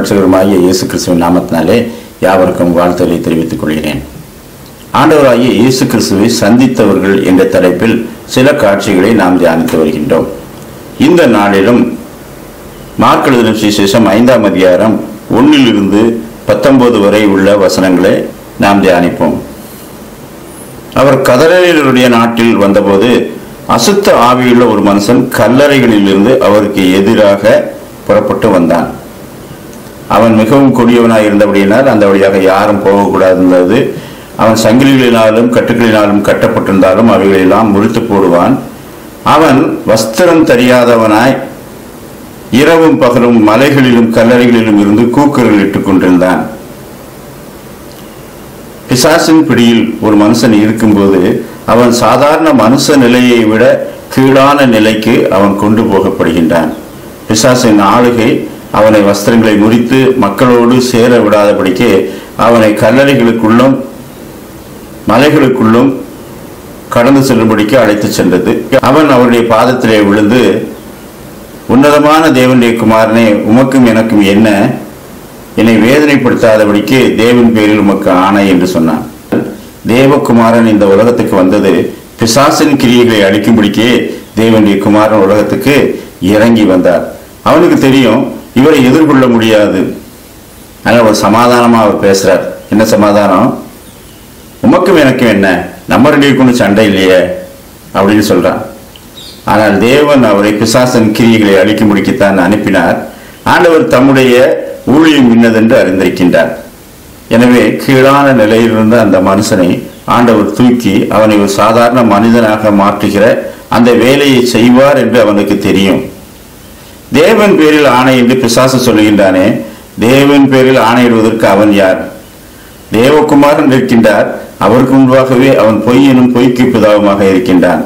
இரட்சகருமாகிய இயேசு கிறிஸ்துவின் நாமத்தினாலே யாவருக்கும் வாழ்த்துக்களை தெரிவித்துக் கொள்கிறேன் ஆண்டவராகிய இயேசு கிறிஸ்துவை சந்தித்தவர்கள் என்ற தலைப்பில் சில காட்சிகளை நாம் தியானித்து வருகின்றோம் இந்த நாளிலும் மார்க் எழுதின சுவிசேஷம் ஐந்தாம் அதிகாரம் ஒன்னிலிருந்து பத்தொன்பது வரை உள்ள வசனங்களை நாம் தியானிப்போம் அவர் கதறலினுடைய நாட்டில் வந்தபோது அசுத்த ஆவியுள்ள ஒரு மனுஷன் கல்லறைகளிலிருந்து அவருக்கு எதிராக புறப்பட்டு வந்தான் அவன் மிகவும் கொடியவனாய் இருந்தபடியினால் அந்த வழியாக யாரும் போகக்கூடாது இருந்தது அவன் சங்கிலிகளினாலும் கட்டுகளினாலும் கட்டப்பட்டிருந்தாலும் அவைகளெல்லாம் முறித்து போடுவான் அவன் வஸ்திரம் தெரியாதவனாய் இரவும் பகலும் மலைகளிலும் கல்லறைகளிலும் இருந்து கூக்குரல் இட்டுக் கொண்டிருந்தான் பிசாசின் பிடியில் ஒரு மனுஷன் இருக்கும்போது அவன் சாதாரண மனுஷ நிலையை விட கீழான நிலைக்கு அவன் கொண்டு போகப்படுகின்றான் பிசாசின் ஆளுகை அவனை வஸ்திரங்களை முறித்து மக்களோடு சேர விடாதபடிக்கு அவனை கல்லறைகளுக்குள்ளும் மலைகளுக்குள்ளும் கடந்து செல்லும்படிக்கு அழைத்துச் சென்றது அவன் அவருடைய பாதத்திலே விழுந்து உன்னதமான தேவனுடைய குமாரனே உமக்கும் எனக்கும் என்ன என்னை வேதனைப்படுத்தாதபடிக்கு தேவன் பேரில் உமக்கு ஆணை என்று சொன்னான் தேவகுமாரன் இந்த உலகத்துக்கு வந்தது பிசாசின் கிரியைகளை அழிக்கும்படிக்கே தேவனுடைய குமாரன் உலகத்துக்கு இறங்கி வந்தார் அவனுக்கு தெரியும் இவரை எதிர்கொள்ள முடியாது ஆனால் ஒரு சமாதானமா அவர் பேசுறார் என்ன சமாதானம் உமக்கும் எனக்கும் என்ன நம்ம ரெண்டு பேருக்கும் சண்டை இல்லையே அப்படின்னு சொல்றான் ஆனால் தேவன் அவரை பிசாசன் கிரியைகளை அழிக்கும்படிக்குத்தான் அனுப்பினார் ஆண்டவர் தம்முடைய ஊழியம் இன்னதென்று அறிந்திருக்கின்றார் எனவே கீழான நிலையிலிருந்த அந்த மனுஷனை ஆண்டவர் தூக்கி அவனை ஒரு சாதாரண மனிதனாக மாற்றுகிற அந்த வேலையை செய்வார் என்று அவனுக்கு தெரியும் தேவன் பேரில் ஆணை என்று பிசாசு சொல்லுகின்றானே தேவன் பேரில் ஆணையிடுவதற்கு அவன் யார் தேவகுமாரன் இருக்கின்றார் அவருக்கு முன்பாகவே அவன் பொய் எனும் பொய்க்கு பிதாவுமாக இருக்கின்றான்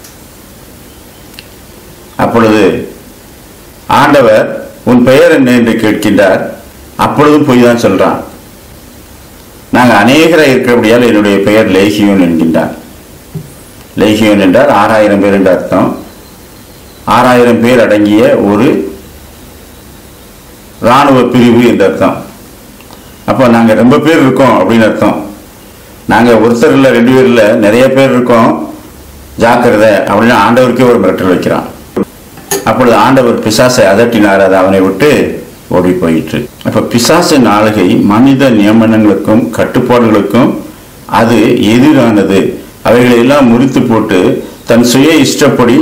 அப்பொழுது ஆண்டவர் உன் பெயர் என்ன என்று கேட்கின்றார் அப்பொழுதும் பொய் தான் சொல்றான் நாங்கள் அநேகராக இருக்கிறபடியால் என்னுடைய பெயர் லேகியோன் என்கின்றார் லேகியோன் என்றால் ஆறாயிரம் பேர் என்ற அர்த்தம் ஆறாயிரம் பேர் அடங்கிய ஒரு இராணுவ பிரிவு என்ற அர்த்தம் அப்போ நாங்கள் ரொம்ப பேர் இருக்கோம் அப்படின்னு அர்த்தம் நாங்கள் ஒருத்தர் இல்லை ரெண்டு பேர் இல்லை நிறைய பேர் இருக்கோம் ஜாக்கிரதை அப்படின்னு ஆண்டவருக்கே ஒரு மிரட்டல் வைக்கிறான் அப்பொழுது ஆண்டவர் பிசாசை அதட்டினார் அது அவனை விட்டு ஓடி போயிற்று அப்ப பிசாசின் ஆளுகை மனித நியமனங்களுக்கும் கட்டுப்பாடுகளுக்கும் அது எதிரானது அவைகளை எல்லாம் முறித்து போட்டு தன் சுய இஷ்டப்படி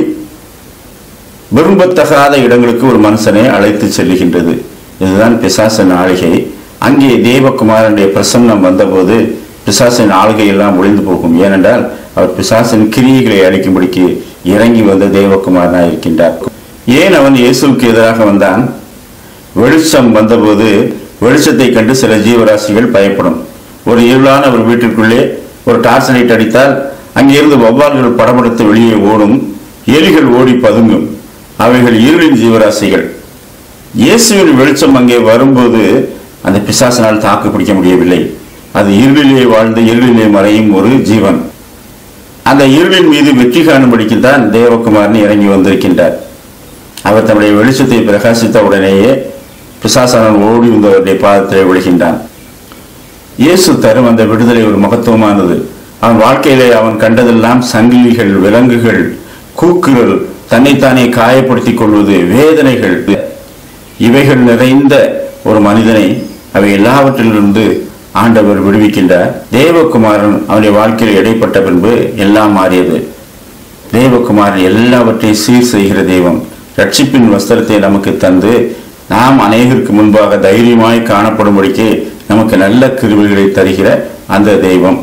விரும்பத்தகாத இடங்களுக்கு ஒரு மனுஷனை அழைத்து செல்லுகின்றது இதுதான் பிசாசின் ஆளுகை அங்கே தேவகுமாரனுடைய பிரசன்னம் வந்தபோது பிசாசின் ஆளுகை எல்லாம் ஒளிந்து போகும் ஏனென்றால் அவர் பிசாசின் கிரியைகளை அளிக்கும்படிக்கு இறங்கி வந்த தேவகுமாரனாக இருக்கின்றார் ஏன் அவன் இயேசுவுக்கு எதிராக வந்தான் வெளிச்சம் வந்தபோது வெளிச்சத்தை கண்டு சில ஜீவராசிகள் பயப்படும் ஒரு இருளான ஒரு வீட்டிற்குள்ளே ஒரு டார்ச் லைட் அடித்தால் அங்கிருந்து வௌவால்கள் படபடுத்து வெளியே ஓடும் எலிகள் ஓடி பதுங்கும் அவைகள் இருளின் ஜீவராசிகள் இயேசுவின் வெளிச்சம் அங்கே வரும்போது அந்த பிசாசனால் தாக்கு பிடிக்க முடியவில்லை அது இருளிலே வாழ்ந்து இருளிலே மறையும் ஒரு ஜீவன் அந்த இருளின் மீது வெற்றி காணும்படிக்கு தான் தேவகுமாரன் இறங்கி வந்திருக்கின்றார் அவர் தன்னுடைய வெளிச்சத்தை பிரகாசித்த உடனேயே பிசாசனன் ஓடி வந்தவருடைய பாதத்திலே விழுகின்றான் இயேசு தரும் அந்த விடுதலை ஒரு மகத்துவமானது அவன் வாழ்க்கையிலே அவன் கண்டதெல்லாம் சங்கிலிகள் விலங்குகள் கூக்குரல் தன்னைத்தானே காயப்படுத்திக் கொள்வது வேதனைகள் இவைகள் நிறைந்த ஒரு மனிதனை அவை எல்லாவற்றிலிருந்து ஆண்டவர் விடுவிக்கின்றார் தேவகுமாரன் அவனுடைய வாழ்க்கையில் இடைப்பட்ட பின்பு எல்லாம் மாறியது தேவகுமாரன் எல்லாவற்றையும் சீர் செய்கிற தெய்வம் ரட்சிப்பின் வஸ்திரத்தை நமக்கு தந்து நாம் அநேகருக்கு முன்பாக தைரியமாய் காணப்படும்படிக்கு நமக்கு நல்ல கிருவிகளை தருகிற அந்த தெய்வம்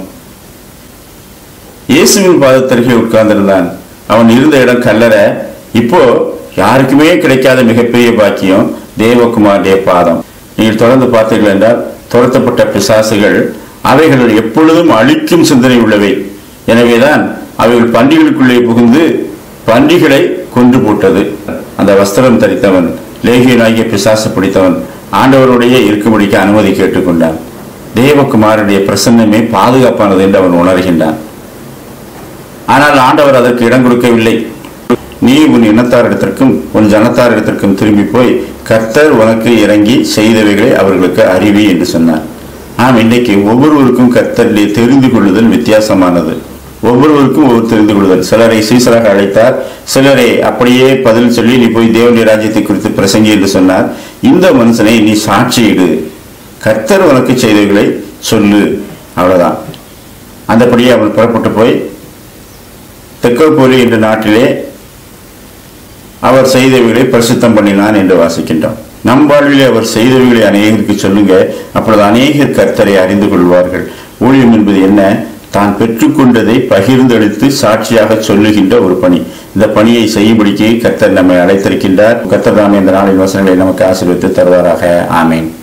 இயேசுவின் பாதத்தருகே உட்கார்ந்திருந்தான் அவன் இருந்த இடம் கல்லற இப்போ யாருக்குமே கிடைக்காத மிகப்பெரிய பாக்கியம் தேவகுமாருடைய பாதம் நீங்கள் தொடர்ந்து பார்த்தீர்கள் என்றால் துரத்தப்பட்ட பிசாசுகள் அவைகள் எப்பொழுதும் அழிக்கும் சிந்தனை உள்ளவை எனவேதான் அவைகள் பண்டிகளுக்குள்ளே புகுந்து பண்டிகளை கொன்று போட்டது அந்த வஸ்திரம் தரித்தவன் லேகியனாகிய பிசாசு பிடித்தவன் ஆண்டவருடைய இருக்கும்படிக்கு அனுமதி கேட்டுக்கொண்டான் தேவகுமாரனுடைய பிரசன்னமே பாதுகாப்பானது என்று அவன் உணர்கின்றான் ஆனால் ஆண்டவர் அதற்கு இடம் கொடுக்கவில்லை நீ உன் இனத்தாரிடத்திற்கும் உன் ஜனத்தாரிடத்திற்கும் திரும்பி போய் கர்த்தர் உனக்கு இறங்கி செய்தவைகளை அவர்களுக்கு அறிவி என்று சொன்னார் ஆம் இன்றைக்கு ஒவ்வொருவருக்கும் கர்த்தருடைய தெரிந்து கொள்ளுதல் வித்தியாசமானது ஒவ்வொருவருக்கும் ஒவ்வொரு தெரிந்து கொள்ளுதல் சிலரை சீசராக அழைத்தார் சிலரை அப்படியே பதில் சொல்லி நீ போய் தேவனுடைய ராஜ்யத்தை குறித்து பிரசங்கி என்று சொன்னார் இந்த மனுஷனை நீ சாட்சியிடு கர்த்தர் உனக்கு செய்தவைகளை சொல்லு அவ்வளவுதான் அந்தபடியே அவன் புறப்பட்டு போய் தெக்கோபோலி என்ற நாட்டிலே அவர் செய்தவைகளை பிரசித்தம் பண்ணினான் என்று வாசிக்கின்றோம் நம் வாழ்விலே அவர் செய்தவைகளை அநேகருக்கு சொல்லுங்க அப்பொழுது அநேகர் கர்த்தரை அறிந்து கொள்வார்கள் ஊழியம் என்பது என்ன தான் பெற்றுக்கொண்டதை பகிர்ந்தெடுத்து சாட்சியாக சொல்லுகின்ற ஒரு பணி இந்த பணியை செய்யும்படிக்கு கர்த்தர் நம்மை அழைத்திருக்கின்றார் கர்த்தர் தாமே இந்த நாளின் வசனங்களை நமக்கு ஆசீர்வித்து தருவாராக ஆமேன்